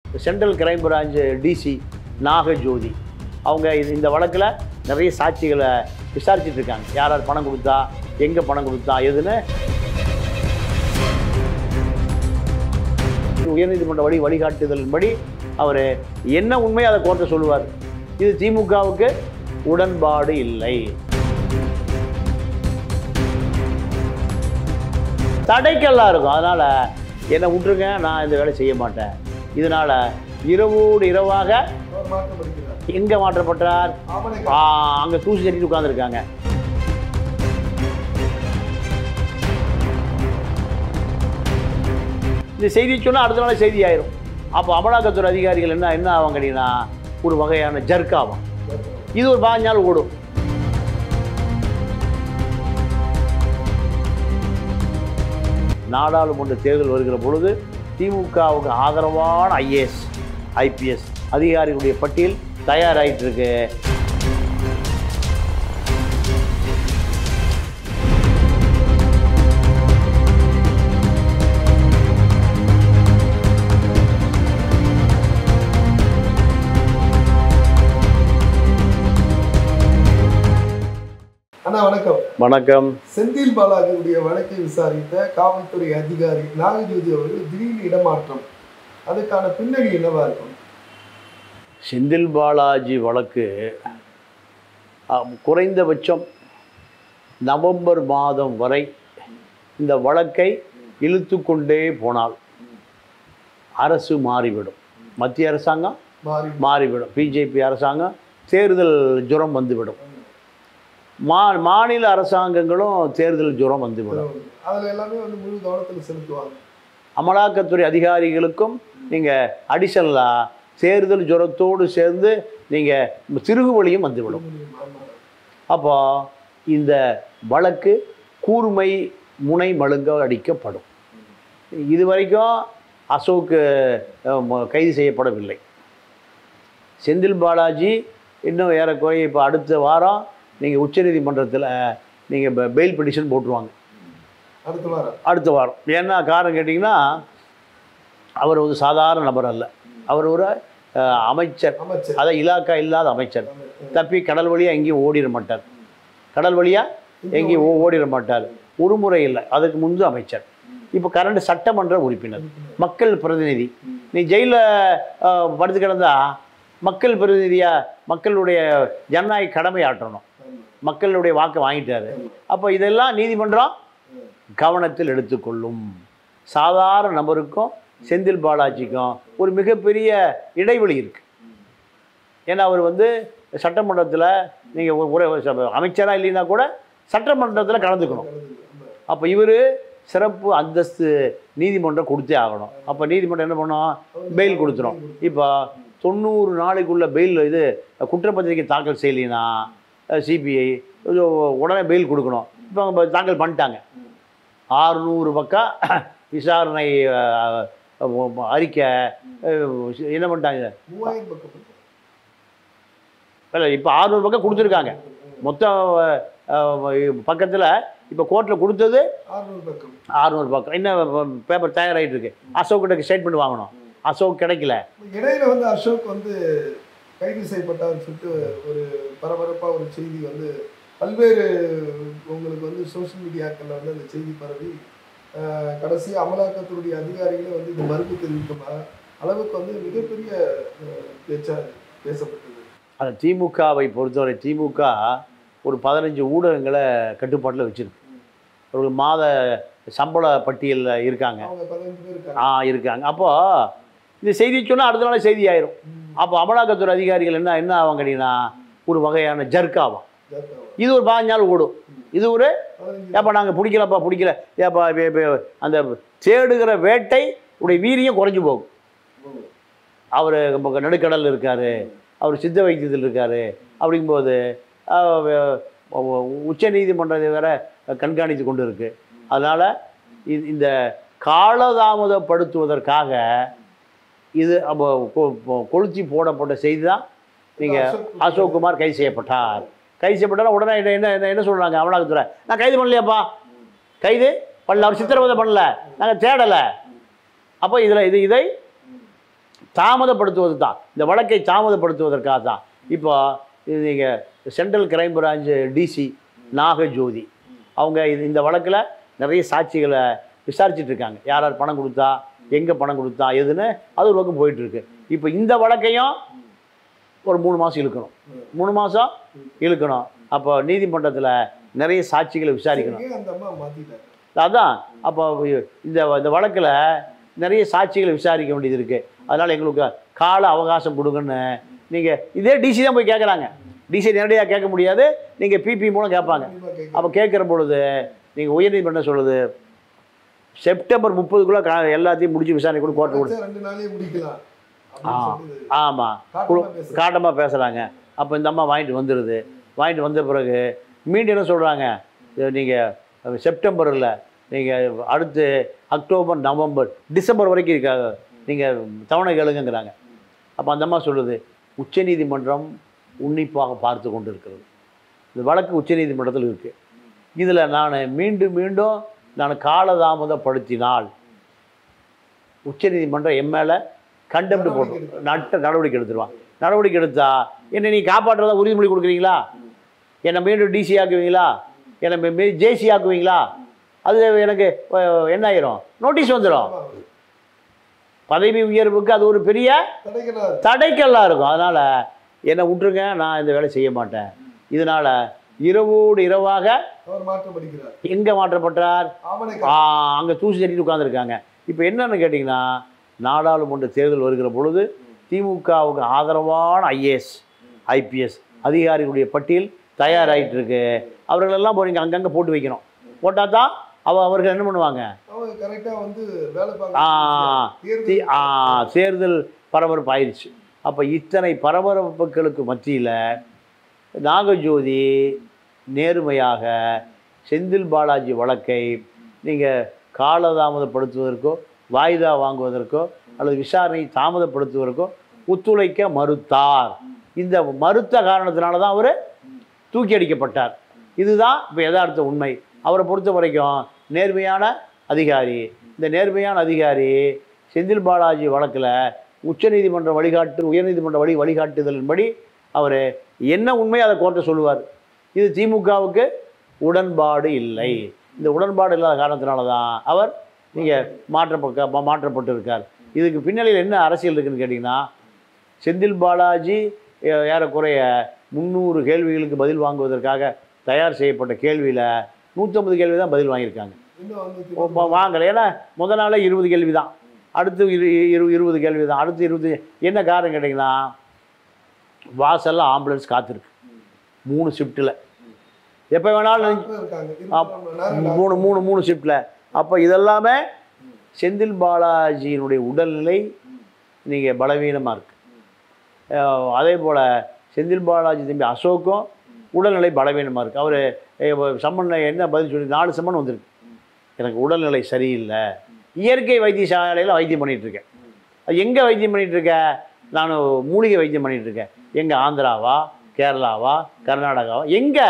Central crime branch DC Nagajothi அவங்க இது இந்த வழக்கில் நிறைய சாட்சிகளை விசாரிச்சுட்டு இருக்காங்க யார் யார் பணம் கொடுத்தா எங்கே பணம் கொடுத்தா எதுன்னு உயர்நீதிமன்ற வழி வழிகாட்டுதலின்படி அவர் என்ன உண்மை அதை கோர்ட்டை சொல்லுவார் இது திமுகவுக்கு உடன்பாடு இல்லை தடைக்கெல்லாம் இருக்கும் அதனால் என்னை விட்டுருங்க நான் இந்த வேலை செய்ய மாட்டேன் இதனால் இரவோடு இரவாக அவர் மாற்றப்படுகிறார் எங்கே மாற்றப்பட்டார் ஆவணை அங்கே தூசி தட்டிட்டு உட்காந்துருக்காங்க இந்த செய்தி சொன்னால் அடுத்த நாள் செய்தி ஆயிரும் அப்போ அமலாக்கத்துறை அதிகாரிகள் என்ன என்ன ஆவாங்க அப்படின்னா ஒரு வகையான ஜர்க் ஆகும் இது ஒரு பாஞ்சு நாள் ஓடும் நாடாளுமன்ற தேர்தல் வருகிற பொழுது திமுகவுக்கு ஆதரவான ஐஏஎஸ் ஐபிஎஸ் அதிகாரிகளுடைய பட்டியல் தயாராகிட்டு இருக்கு அண்ணா வணக்கம் வணக்கம் செந்தில் பாலாஜியுடைய வழக்கை விசாரித்த காவல்துறை அதிகாரி நாகஜோதி அவர்கள் திடீர் இடமாற்றம் அதுக்கான பின்னணி என்னவா இருக்கும் செந்தில் பாலாஜி வழக்கு அஹ், குறைந்தபட்சம் நவம்பர் மாதம் வரை இந்த வழக்கை இழுத்து கொண்டே போனால் அரசு மாறிவிடும் மத்திய அரசாங்கம் மாறி மாறிவிடும் பிஜேபி அரசாங்கம் தேர்தல் ஜுரம் வந்துவிடும் மா மாநில அரசாங்கங்களும் தேர்தல் ஜுரம் வந்துவிடும் அதுல எல்லாமே வந்து முழு கவனத்தில் செலுத்துவாங்க அமலாக்கத்துறை அதிகாரிகளுக்கும் நீங்கள் அடிஷனலாக தேர்தல் ஜுரத்தோடு சேர்ந்து நீங்கள் திருகுவழியும் வந்துவிடும் ஆமா. அப்போ இந்த வழக்கு கூர்மை முனை மழுங்க அடிக்கப்படும் இது வரைக்கும் அசோக் அஹ், ம- கைது செய்யப்படவில்லை செந்தில் பாலாஜி இன்னும் ஏறக்குறைய இப்போ அடுத்த வாரம் நீங்கள் உச்சநீதிமன்றத்தில் நீங்கள் பெயில் பெட்டிஷன் போட்டுருவாங்க அடுத்த வாரம் அடுத்த வாரம் என்ன காரணம் கேட்டிங்கன்னா அவர் ஒரு சாதாரண நபர் அல்ல அவர் ஒரு அஹ், அமைச்சர் அமைச்சர் அதை இலாக்கா இல்லாத அமைச்சர் தப்பி கடல் வழியாக எங்கேயும் ஓடிட மாட்டார் கடல் வழியாக எங்கேயும் ஓ- ஓடிட மாட்டார் ஒரு முறை இல்லை அதுக்கு முன்பு அமைச்சர் இப்போ கரண்ட் சட்டமன்ற உறுப்பினர் மக்கள் பிரதிநிதி நீ ஜெயிலில் படுத்து கிடந்தா மக்கள் பிரதிநிதியா மக்களுடைய ஜனநாயக கடமை ஆற்றணும் மக்களுடைய வாக்கை வாங்கிட்டாரு அப்போ இதெல்லாம் நீதிமன்றம் கவனத்தில் எடுத்துக்கொள்ளும் சாதாரண நபருக்கும் செந்தில் பாலாஜிக்கும் ஒரு மிகப்பெரிய இடைவெளி இருக்கு ஏன்னா அவர் வந்து சட்டமன்றத்தில் நீங்கள் ஒரு அமைச்சராக இல்லைன்னா கூட சட்டமன்றத்தில் கலந்துக்கணும் அப்போ இவர் சிறப்பு அந்தஸ்து நீதிமன்றம் கொடுத்தே ஆகணும் அப்போ நீதிமன்றம் என்ன பண்ணும் பெயில் கொடுத்துரும் இப்போ தொண்ணூறு நாளைக்குள்ள பெயில் இது குற்றப்பத்திரிக்கை தாக்கல் செய்யலைன்னா சிபிஐ உடனே பெயில் கொடுக்கணும் இப்போ அவங்க தாக்கல் பண்ணிட்டாங்க ஆறுநூறு பக்கம் விசாரணை அஹ், அஹ், அறிக்கை அஹ், என்ன பண்ணிட்டாங்க மூவாயிரம் பக்கம் இல்லை இப்போ ஆறுநூறு பக்கம் கொடுத்துருக்காங்க மொத்தம் பக்கத்தில் இப்போ கோர்ட்டில் கொடுத்தது ஆறுநூறு பக்கம் ஆறுநூறு பக்கம் இன்னும் பேப்பர் தயாராகிட்டு இருக்கு அசோக் கிட்ட ஸ்டேட்மெண்ட் வாங்கணும் அசோக் கிடைக்கல இடையில வந்து அசோக் வந்து கைது செய்யப்பட்டார்னு சொல்லிட்டு ஒரு பரபரப்பா ஒரு செய்தி வந்து பல்வேறு உங்களுக்கு வந்து சோஷியல் மீடியாக்கள்ல வந்து அந்த செய்தி பரவி ஆஹ், கடைசி அமலாக்கத்துடைய அதிகாரிகளே வந்து இது மறுப்பு தெரிவிக்கும் அ- அளவுக்கு வந்து மிகப்பெரிய ஆஹ், பேச்சா பேசப்பட்டது அந்த திமுகவை பொறுத்தவரை திமுக ஒரு பதினஞ்சு ஊடகங்களை கட்டுப்பாட்டில் வச்சுருக்கு ஒரு மாத சம்பள பட்டியலில் இருக்காங்க அவங்க பதினஞ்சு பேர் இருக்காங்க ஆ இருக்காங்க அப்போ இந்த செய்தி சொன்னால் அடுத்த நாள் செய்தி ஆயிரும் அப்போ அமலாக்கத்துறை அதிகாரிகள் என்ன என்ன ஆவாங்க அப்படின்னா ஒரு வகையான ஜர்க் ஆகும் ஜாக்கிரதை. இது ஒரு பாஞ்சு நாள் ஓடும் இது ஒரு பதினஞ்சு ஏப்பா நாங்கள் பிடிக்கலப்பா பிடிக்கல ஏப்பா இப்ப- இப்ப அந்த தேடுகிற வேட்டை உடைய வீரியம் குறைஞ்சு போகும் பேர். அவர் நடுக்கடலில் இருக்கார் அவர் சித்த வைத்தியத்தில் இருக்கார் அப்படிங்கும்போது உச்ச நீதிமன்றத்தை வேற கண்காணித்து கொண்டு இருக்கு அதனால் இந்த காலதாமதப்படுத்துவதற்காக இது அப்போ கொ- கொ- கொளுத்தி போடப்பட்ட செய்தி தான் நீங்கள் அசோக் அசோக் குமார் கைது செய்யப்பட்டார் கைது செய்யப்பட்டார் உடனே என்ன என்ன என்ன- என்ன சொல்கிறாங்க அமலாக்கத்துறை நான் கைது பண்ணலையாப்பா கைது பண்ணல அவர் சித்திரவதை பண்ணல நாங்கள் தேடலை அப்போ இதில் இது இதை தாமதப்படுத்துவது தான் இந்த வழக்கை தாமதப்படுத்துவதற்காக தான் இப்போ இது நீங்கள் central crime branch DC Nagajothi அவங்க இது இந்த வழக்கில் நிறைய சாட்சிகளை விசாரிச்சுட்டு இருக்காங்க யார் யார் பணம் கொடுத்தா எங்கே பணம் கொடுத்தா எதுன்னு அது ஒரு பக்கம் போயிட்டுருக்கு இப்போ இந்த வழக்கையும் ஒரு மூணு மாதம் இழுக்கணும் மூணு மாதம் இழுக்கணும் அப்போ நீதிமன்றத்தில் நிறைய சாட்சிகளை விசாரிக்கணும் ஏன் அந்த அம்மா மாத்திட்டாங்க அதான் அப்போ இந்த இந்த வழக்கில் நிறைய சாட்சிகளை விசாரிக்க வேண்டியது இருக்குது அதனால் எங்களுக்கு கால அவகாசம் கொடுங்கன்னு நீங்கள் இதே டிசி தான் போய் கேட்குறாங்க டிசி நேரடியாக கேட்க முடியாது நீங்கள் பிபி மூலம் கேட்பாங்க கண்டிப்பா கேட்க அப்போ கேட்குற பொழுது நீங்கள் உயர்நீதிமன்றம் சொல்லுது செப்டம்பர் முப்பதுக்குள்ளே கா எல்லாத்தையும் முடிச்சு விசாரணை கூட கோர்ட்டு கொடு வச்சா ரெண்டு நாளே முடிக்கலாம் ஆ அப்படின்னு சொல்லி ஆமாம் காட்டமா பேசுறாங்க. காட்டமாக பேசுகிறாங்க அப்போ இந்த அம்மா வாங்கிட்டு வந்துடுது வாங்கிட்டு வந்த பிறகு மீண்டும் என்ன சொல்கிறாங்க நீங்கள் செப்டம்பரில் நீங்கள் அடுத்து அக்டோபர் நவம்பர் டிசம்பர் வரைக்கும் இருக்காது நீங்கள் தவணை கேளுங்கிறாங்க அப்போ அந்த அம்மா சொல்லுது உச்சநீதிமன்றம் உன்னிப்பாக பார்த்து கொண்டு இருக்கிறது இந்த வழக்கு உச்சநீதிமன்றத்தில் இருக்குது இதில் நான் மீண்டும் மீண்டும் நான் காலதாமதப்படுத்தினால் உச்சநீதிமன்றம் என் மேலே கண்டெம்ட் போடும் நட்ட நடவடிக்கை எடுத்துருவான் நடவடிக்கை எடுத்தா என்னை நீ காப்பாற்றுறதா உறுதிமொழி கொடுக்குறீங்களா என்னை மீண்டும் டிசி ஆக்குவீங்களா என்னை ஜேசி ஆக்குவீங்களா அது எனக்கு அஹ், என்ன ஆயிரும் நோட்டீஸ் வந்துடும் ஆமா. பதவி உயர்வுக்கு அது ஒரு பெரிய தடைக்கிறார் தடைக்கல்லாம் இருக்கும் அதனால் என்னை விட்டுருங்க நான் இந்த வேலை செய்ய மாட்டேன் இதனால் இரவோடு இரவாக அவர் மாற்றப்படுகிறார் எங்கே மாற்றப்பட்டார் ஆவணை அங்கே தூசி தட்டிட்டு உட்காந்துருக்காங்க இப்போ என்னன்னு கேட்டிங்கன்னா நாடாளுமன்ற தேர்தல் வருகிற பொழுது திமுகவுக்கு ஆதரவான ஐஏஎஸ் ஐபிஎஸ் அதிகாரிகளுடைய பட்டியல் தயாராகிட்டு இருக்கு அவர்களெல்லாம் போய் நீங்கள் அங்கங்கே போட்டு வைக்கணும் போட்டால் தான் அவ அவர்கள் என்ன பண்ணுவாங்க அவங்க கரெக்டா வந்து வேலை ஆ, பார்க்க தி- ஆ, தேர்தல் பரபரப்பு ஆயிடுச்சு அப்போ இத்தனை பரபரப்புகளுக்கு மத்தியில் நாகஜோதி நேர்மையாக செந்தில் பாலாஜி வழக்கை நீங்கள் காலதாமதப்படுத்துவதற்கோ வாய்தா வாங்குவதற்கோ அல்லது விசாரணை தாமதப்படுத்துவதற்கோ ஒத்துழைக்க மறுத்தார் இந்த மறுத்த காரணத்தினால தான் அவர் தூக்கி அடிக்கப்பட்டார் இதுதான் இப்போ யதார்த்த உண்மை அவரை பொறுத்த வரைக்கும் நேர்மையான அதிகாரி இந்த நேர்மையான அதிகாரி செந்தில் பாலாஜி வழக்கில் உச்சநீதிமன்ற வழிகாட்டு உயர்நீதிமன்ற வழி வழிகாட்டுதலின்படி அவர் என்ன உண்மை அதை கோர்ட்டை சொல்லுவார் இது திமுகவுக்கு உடன்பாடு இல்லை இந்த உடன்பாடு இல்லாத காரணத்தினால தான் அவர் நீங்கள் மாற்றப்ப மாற்றப்பட்டிருக்கார் இதுக்கு பின்னணியில் என்ன அரசியல் இருக்குன்னு கேட்டிங்கன்னா செந்தில் பாலாஜி ஏ- ஏறக்குறைய முந்நூறு கேள்விகளுக்கு பதில் வாங்குவதற்காக தயார் செய்யப்பட்ட கேள்வியில் நூற்றம்பது கேள்வி தான் பதில் வாங்கியிருக்காங்க இன்னும் வந்து ஓ, ப- வாங்கலை ஏன்னா முத நாளே இருபது கேள்வி தான் அடுத்து இரு இரு இருபது கேள்வி தான் அடுத்து இருபது என்ன காரணம் கேட்டிங்கன்னா வாசல்ல ஆம்புலன்ஸ் காத்திருக்கு மூணு ஷிஃப்ட்டில் எப்போ வேணாலும் திமுக இருக்காங்க ஆப்- இருபத்தி நாலு மணி நேரம் மூணு மூணு மூணு ஷிஃப்ட்டில் அப்போ இதெல்லாமே செந்தில் பாலாஜியினுடைய உடல்நிலை நீங்கள் பலவீனமாக இருக்கு அஹ் அதே போல் செந்தில் பாலாஜி தம்பி அசோக்கும் உடல்நிலை பலவீனமாக இருக்குது அவர் சம்மன் என்ன பதில் சொல்லி நாலு சம்மன் வந்திருக்கு எனக்கு உடல்நிலை சரியில்லை இயற்கை வைத்தியசாலையில் வைத்தியம் பண்ணிட்டு இருக்கேன் அது எங்கே வைத்தியம் பண்ணிட்டு இருக்க நான் மூலிகை வைத்தியம் பண்ணிட்டு இருக்கேன் எங்கே ஆந்திராவா கேரளாவா கர்நாடகாவா எங்கே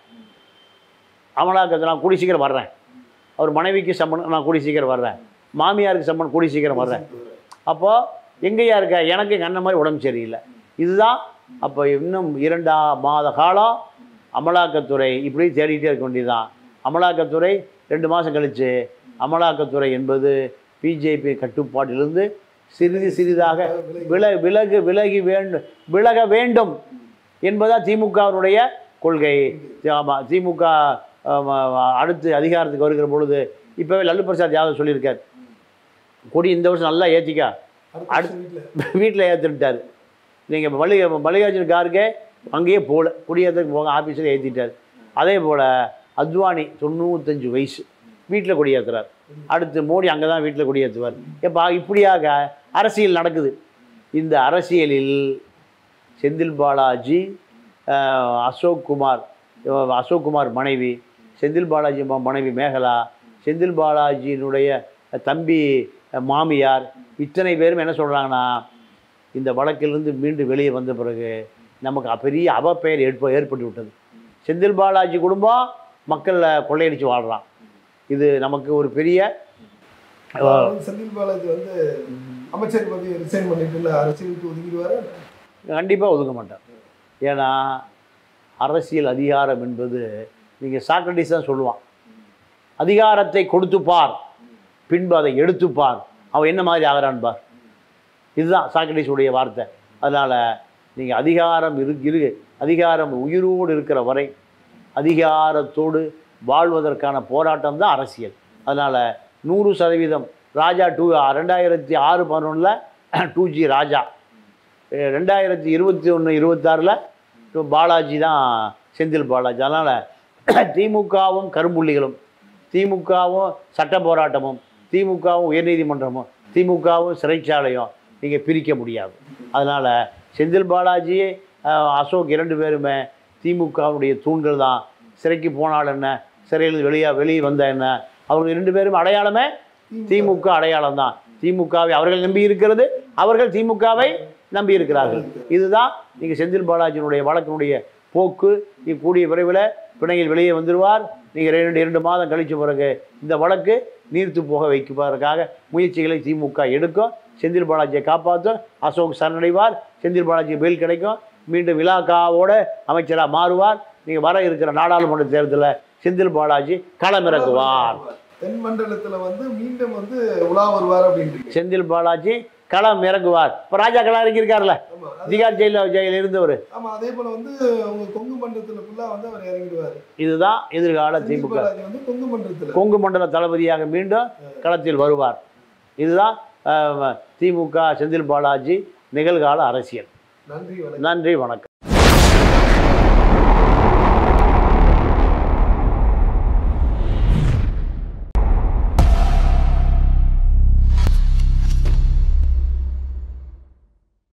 அமலாக்கத்தை நான் கூடி சீக்கிரம் வர்றேன் அவர் மனைவிக்கு சம்மன் நான் கூடி சீக்கிரம் வர்றேன் மாமியாருக்கு சம்மன் கூடி சீக்கிரம் வர்றேன் அப்போது எங்கேயா இருக்க எனக்கு எங்கள் அண்ணன் மாதிரி உடம்பு சரியில்லை இதுதான் அப்போ இன்னும் இரண்டா மாத காலம் அமலாக்கத்துறை இப்படி தேடிட்டே இருக்க வேண்டியதுதான் அமலாக்கத்துறை ரெண்டு மாதம் கழித்து அமலாக்கத்துறை என்பது பிஜேபி கட்டுப்பாட்டிலிருந்து சிறிது சிறிதாக வில விலகு விலகி வேண்டும் விலக வேண்டும் என்பதா திமுகவினுடைய கொள்கை ஆமாம் திமுக ஆமா, அடுத்து அதிகாரத்துக்கு வருகிற பொழுது இப்போவே லல்லு பிரசாத் யாதவ் சொல்லியிருக்கார் கொடி இந்த வருஷம் நல்லா ஏற்றிக்கா அடுத்த வீட்டில் வீட்டில் ஏற்றிட்டார் நீங்கள் மல்லிகை மல்லிகார்ஜுன கார்கே அங்கேயே போகல குடியேற்றத்துக்கு போக ஆஃபீஸில் ஏற்றிட்டார் அதே போல் அத்வானி தொண்ணூத்தஞ்சு வயசு வீட்டில் குடியேற்றுறார் அடுத்து மோடி அங்கே தான் வீட்டில் குடியேற்றுவார் எப்போ இப்படியாக அரசியல் நடக்குது இந்த அரசியலில் செந்தில் பாலாஜி அஹ், அசோக் குமார் அஹ், அசோக் குமார் மனைவி செந்தில் பாலாஜி ம- மனைவி மேகலா செந்தில் பாலாஜியினுடைய தம்பி அஹ், மாமியார் இத்தனை பேரும் என்ன சொல்கிறாங்கன்னா இந்த வழக்கிலிருந்து மீண்டும் வெளியே வந்த பிறகு நமக்கு பெரிய அவப்பெயர் ஏற்ப ஏற்பட்டு விட்டது செந்தில் பாலாஜி குடும்பம் மக்களில் கொள்ளையடிச்சு வாழ்கிறான் இது நமக்கு ஒரு பெரிய அதாவது செந்தில் பாலாஜி வந்து அமைச்சர் பதவியை ரிசைன் பண்ணிட்டு இல்ல அரசியலுக்கு ஒதுங்கிடுவாரு கண்டிப்பாக ஒதுக்க மாட்டார் ஏன்னா அரசியல் அதிகாரம் என்பது நீங்கள் சாக்ரட்டிஸ் தான் சொல்லுவான் அதிகாரத்தை கொடுத்து பார் பின்பு அதை எடுத்து பார் அவன் என்ன மாதிரி ஆகிறான் பார் இதுதான் சாக்ரட்டிஸுடைய வார்த்தை அதனால் நீங்கள் அதிகாரம் இரு இரு அதிகாரம் உயிரோடு இருக்கிற வரை அதிகாரத்தோடு வாழ்வதற்கான போராட்டம் தான் அரசியல் அதனால் நூறு சதவீதம் ராஜா டூ ரெண்டாயிரத்தி ஆறு பதினொன்றில் டூ ஜி ராஜா அஹ் ரெண்டாயிரத்தி இருபத்தி ஒன்று இருபத்தாறில் பாலாஜி தான் செந்தில் பாலாஜி அதனால் திமுகவும் கரும்புள்ளிகளும் திமுகவும் சட்ட போராட்டமும் திமுகவும் உயர்நீதிமன்றமும் திமுகவும் சிறைச்சாலையும் நீங்கள் பிரிக்க முடியாது அதனால் செந்தில் பாலாஜி அஹ், அசோக் இரண்டு பேருமே திமுகவுடைய தூண்கள் தான் சிறைக்கு போனால் என்ன சிறையில் வெளியே வெளியே வந்த என்ன அவங்க இரண்டு பேரும் அடையாளமே திமுக அடையாளம் தான் திமுகவை அவர்கள் நம்பி இருக்கிறது அவர்கள் திமுகவை நம்பி இருக்கிறார்கள் இதுதான் நீங்கள் செந்தில் பாலாஜியினுடைய வழக்கினுடைய போக்கு நீ கூடிய விரைவில் பிணையில் வெளியே வந்துடுவார் நீங்கள் இரண்டு இரண்டு மாதம் கழிச்ச பிறகு இந்த வழக்கு நீர்த்து போக வைப்பதற்காக முயற்சிகளை திமுக எடுக்கும் செந்தில் பாலாஜியை காப்பாற்றும் அசோக் சரணடைவார் செந்தில் பாலாஜி பெயில் கிடைக்கும் மீண்டும் இலாக்காவோட அமைச்சராக மாறுவார் நீங்கள் வர இருக்கிற நாடாளுமன்ற தேர்தலில் செந்தில் பாலாஜி களமிறக்குவார் தென் மண்டலத்துல வந்து மீண்டும் வந்து உலா வருவார் அப்படின்றீங்க செந்தில் பாலாஜி களம் இறங்குவார் இப்போ ராஜா களம் இறங்கியிருக்காருல்ல ஆமா அது- திகார் ஜெயிலில் ஜெயிலில் இருந்தவர் ஆமா அதே போல வந்து உங்க கொங்கு மண்டலத்துல ஃபுல்லா வந்து அவர் இறங்கிடுவாரு இதுதான் எதிர்கால செந்தில் திமுக பாலாஜி வந்து கொங்கு மண்டலத்துல கொங்கு மண்டல தளபதியாக மீண்டும் களத்தில் வருவார் இதுதான் அஹ், திமுக செந்தில் பாலாஜி நிகழ்கால அரசியல் நன்றி வணக்கம் நன்றி வணக்கம்